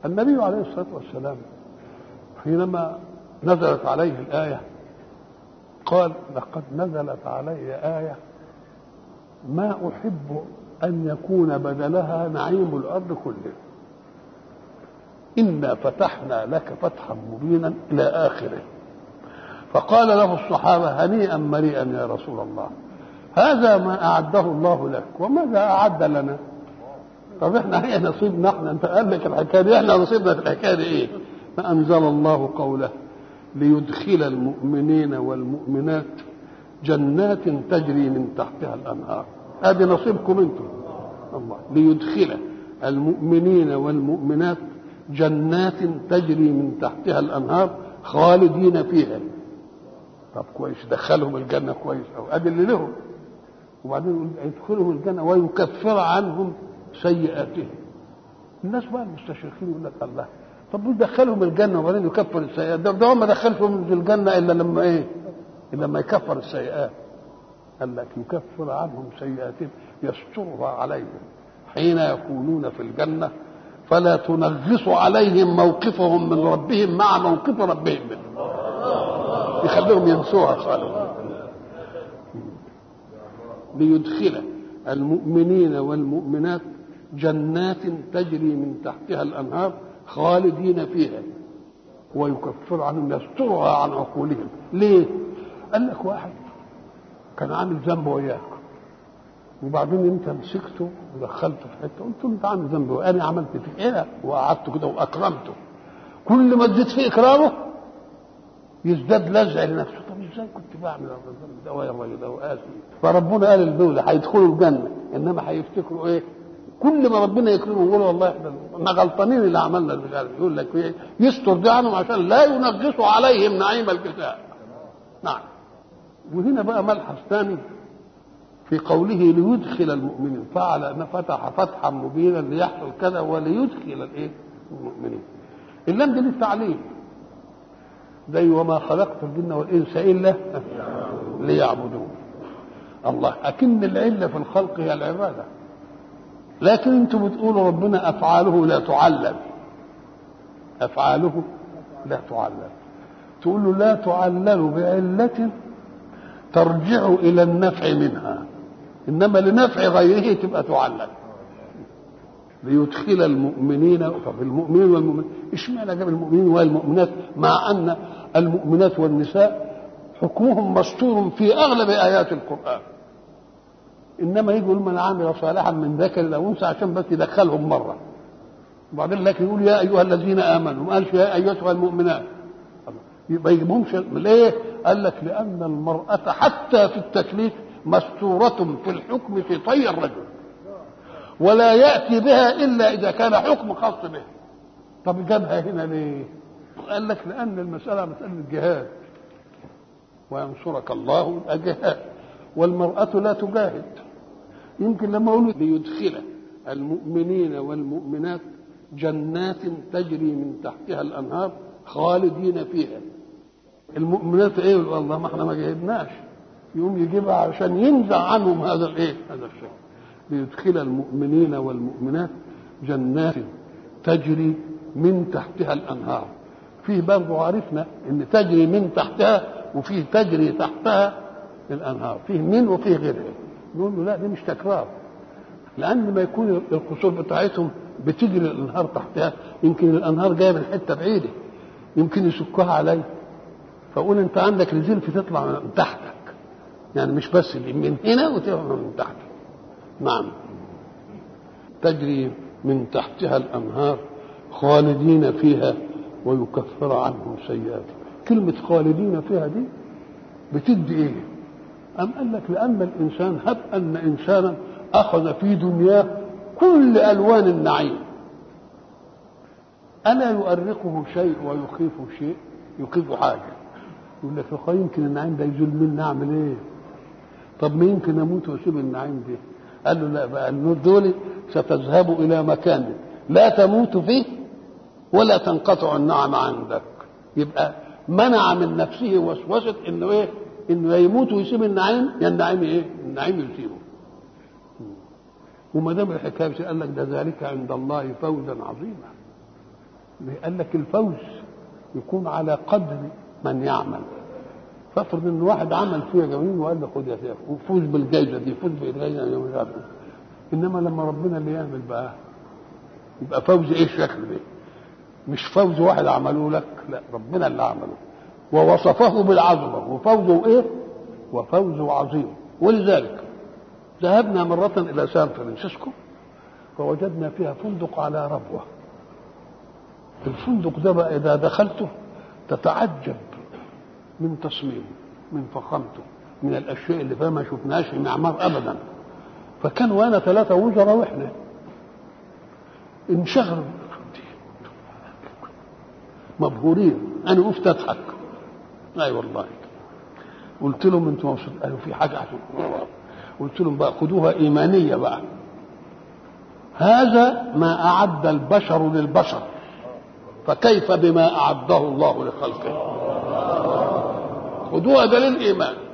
النبي عليه الصلاة والسلام حينما نزلت عليه الآية قال لقد نزلت علي آية ما أحب أن يكون بدلها نعيم الأرض كله إنا فتحنا لك فتحا مبينا إلى آخره فقال له الصحابة هنيئا مريئا يا رسول الله هذا ما أعده الله لك وماذا أعد لنا طب احنا ايه نصيبنا احنا انت قال لك الحكايه دي احنا نصيبنا في الحكايه دي ايه فانزل الله قوله ليدخل المؤمنين والمؤمنات جنات تجري من تحتها الانهار هذه نصيبكم انتم الله ليدخل المؤمنين والمؤمنات جنات تجري من تحتها الانهار خالدين فيها طب كويس دخلهم الجنه كويس او ادي اللي لهم وبعدين يدخلهم الجنه ويكفر عنهم سيئاتهم الناس بقى المستشرقين يقول لك الله طب يدخلهم الجنه وبعدين يكفر السيئات ده, ده هو ما دخلهم في الجنه الا لما ايه؟ الا لما يكفر السيئات قال لك يكفر عنهم سيئاتهم يسترها عليهم حين يكونون في الجنه فلا تنغص عليهم موقفهم من ربهم مع موقف ربهم منهم يخليهم ينسوها خالص ليدخل المؤمنين والمؤمنات جنات تجري من تحتها الانهار خالدين فيها ويكفر عنهم يسترها عن عقولهم ليه قال لك واحد كان عامل ذنب وياك وبعدين انت مسكته ودخلته في حته قلت له انت عامل ذنب وانا عملت فيه ايه وقعدته كده واكرمته كل ما اديت فيه اكرامه يزداد لزع لنفسه طب ازاي كنت بعمل الذنب ده ويا الراجل ده واسف فربنا قال لدول هيدخلوا الجنه انما هيفتكروا ايه كل ما ربنا يكرمهم يقولوا والله احنا احنا غلطانين اللي عملنا مش عارف يقول لك ايه يستر دي عنهم عشان لا ينغصوا عليهم نعيم الكتاب نعم وهنا بقى ملحظ ثاني في قوله ليدخل المؤمنين فعل ان فتح فتحا مبينا ليحصل كذا وليدخل الايه المؤمنين اللام دي للتعليم زي وما خلقت الجن والانس الا ليعبدون الله اكن العله في الخلق هي العباده لكن انتم بتقولوا ربنا افعاله لا تعلم افعاله لا تعلم تقول له لا تعلل بعله ترجع الى النفع منها انما لنفع غيره تبقى تعلل ليدخل المؤمنين طب المؤمنين والمؤمنات اشمعنى جاب المؤمنين والمؤمنات مع ان المؤمنات والنساء حكمهم مستور في اغلب ايات القران انما يقول من عمل صالحا من ذكر او انثى عشان بس يدخلهم مره وبعدين لكن يقول يا ايها الذين امنوا ما قالش يا ايتها المؤمنات يبقى يجيبهمش ليه؟ قال لك لان المراه حتى في التكليف مستوره في الحكم في طي الرجل ولا ياتي بها الا اذا كان حكم خاص به طب جابها هنا ليه؟ قال لك لان المساله مساله جهاد وينصرك الله الجهاد والمرأة لا تجاهد يمكن لما أقول ليدخل المؤمنين والمؤمنات جنات تجري من تحتها الأنهار خالدين فيها المؤمنات ايه والله ما احنا ما جاهدناش يقوم يجيبها عشان ينزع عنهم هذا الايه هذا الشيء ليدخل المؤمنين والمؤمنات جنات تجري من تحتها الانهار فيه برضه عرفنا ان تجري من تحتها وفيه تجري تحتها الانهار فيه من وفيه غيرها نقول له لا دي مش تكرار لان ما يكون القصور بتاعتهم بتجري الانهار تحتها يمكن الانهار جايه من حته بعيده يمكن يسكوها علي فقول انت عندك الزلف تطلع من تحتك يعني مش بس من هنا وتطلع من تحتك نعم تجري من تحتها الانهار خالدين فيها ويكفر عنهم سيئاتهم كلمة خالدين فيها دي بتدي ايه؟ أم قال لك لأن الإنسان هب أن إنسانا أخذ في دنياه كل ألوان النعيم ألا يؤرقه شيء ويخيفه شيء يخيفه حاجة يقول لك يا يمكن النعيم ده يزول مني أعمل إيه؟ طب ما يمكن أموت وأسيب النعيم ده قال له لا بقى النور دول ستذهب إلى مكان لا تموت فيه ولا تنقطع النعم عندك يبقى منع من نفسه وسوسة إنه إيه؟ انه يموت ويسيب النعيم يا النعيم ايه؟ النعيم يسيبه. وما دام الحكايه قال لك ده ذلك عند الله فوزا عظيما. قال لك الفوز يكون على قدر من يعمل فافرض ان واحد عمل فيها جميل وقال له خد يا شيخ وفوز بالجائزه دي فوز بالجائزه دي مش عارف انما لما ربنا اللي يعمل بقى يبقى فوز ايه الشكل ده مش فوز واحد عمله لك لا ربنا اللي عمله ووصفه بالعظمه وفوزه ايه وفوزه عظيم ولذلك ذهبنا مرة إلى سان فرانسيسكو فوجدنا فيها فندق على ربوة الفندق ده بقى إذا دخلته تتعجب من تصميمه من فخامته من الأشياء اللي فيها ما شفناهاش في معمار أبدا فكان وانا ثلاثة وزراء واحنا انشغلوا مبهورين انا وقفت اضحك اي والله قلت لهم انتم مبسوطين قالوا في حاجه عشان قلت لهم بقى خدوها ايمانيه بقى هذا ما اعد البشر للبشر فكيف بما اعده الله لخلقه خدوها دليل ايمان